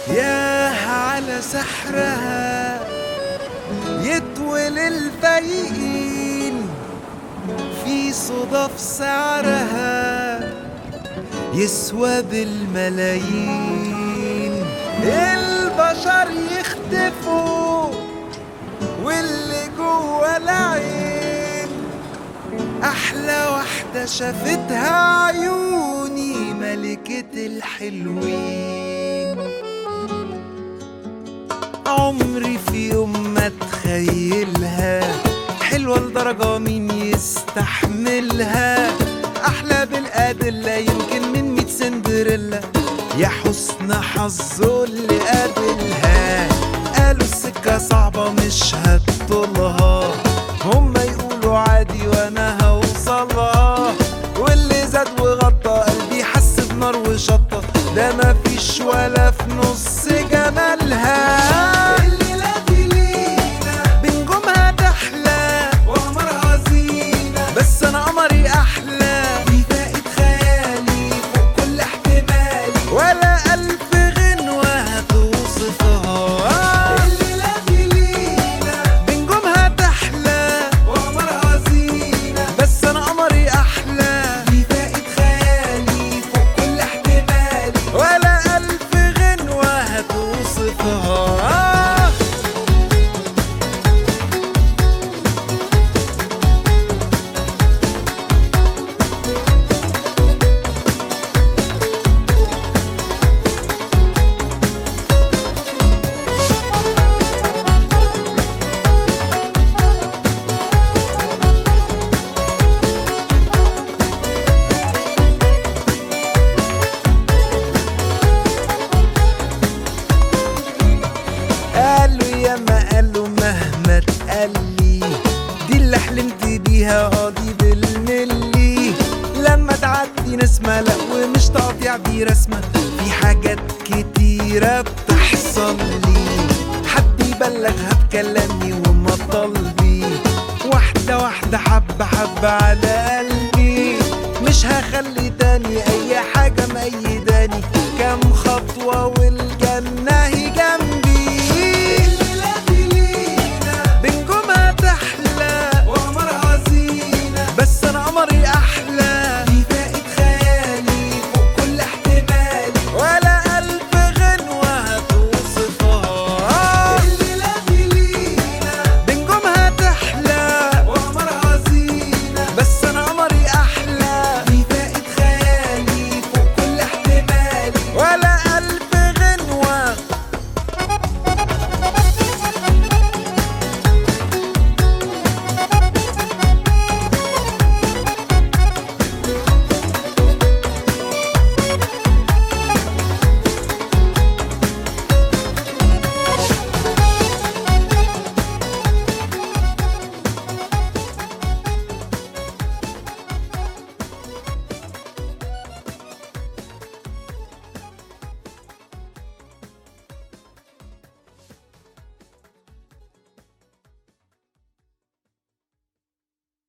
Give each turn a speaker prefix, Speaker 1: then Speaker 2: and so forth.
Speaker 1: ياه على سحرها يطول الفايقين في صدف سعرها يسوى بالملايين البشر يختفوا واللي جوه العين احلى واحده شافتها عيوني ملكه الحلوين عمري في يوم ما اتخيلها حلوة لدرجة مين يستحملها أحلى بالأدلة يمكن من ميت سندريلا يا حسن حظه اللي قابلها قالوا السكة صعبة مش هتطولها هما يقولوا عادي وانا هوصلها واللي زاد وغطى قلبي حس بنار وشطة ده مفيش ولا في نص جمالها الليلة دي لينا بنجومها تحلى وقمرها زينة بس انا قمري احلى دي بقت خيالي فوق كل احتمالي ولا الف غنوة هتوصفها الليلة دي لينا بنجومها تحلى وقمرها زينة بس انا قمري احلى دي بقت خيالي فوق كل احتمالي ولا الف غنوة هتوصفها قالوا يا ما قالوا مهما اتقالي دي اللي حلمت بيها قاضي بالملي لما تعدي نسمة لا ومش تقطيع دي رسمة في حاجات كتيرة بتحصل لي حد يبلغها بكلامي ومطالبي واحدة واحدة حبة حبة على قلبي مش هخلي تاني أي حاجة مأيداني كام خطوة والجنة هي جنبي